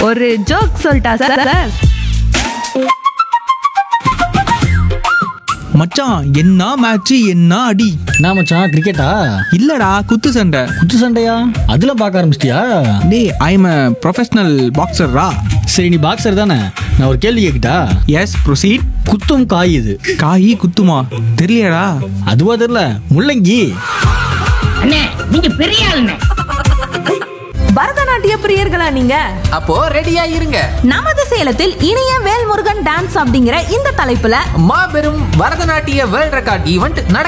ஒரு ஜோக் சொல்லிட்டா sir sir மச்சான் என்ன மேட்ச் என்ன அடி நான் மச்சான் கிரிக்கெட்டா இல்லடா குத்து சண்டை குத்து சண்டையா அதுல பார்க்க ஆரம்பிச்சிட்டியா டேய் ஐ எம் ப்ரொஃபஷனல் பாக்ஸர்ரா சரி நீ பாக்ஸர் தானே நான் ஒரு கேள்வி கேட்கட்டா எஸ் ப்ரொசீட் குத்தும் காய் இது காய் குத்துமா தெரியலடா அதுவா தெரியல முள்ளங்கி அண்ணே நீங்க பெரிய ஆளுண்ணே பரதநாட்டிய பிரியர்களா நீங்க அப்போ ரெடியா இருங்க நமது சேலத்தில் இனிய வேல்முருகன் டான்ஸ் அப்படிங்கிற இந்த தலைப்புல மாபெரும் பரதநாட்டிய வேர்ல்ட் ரெக்கார்ட் ஈவெண்ட்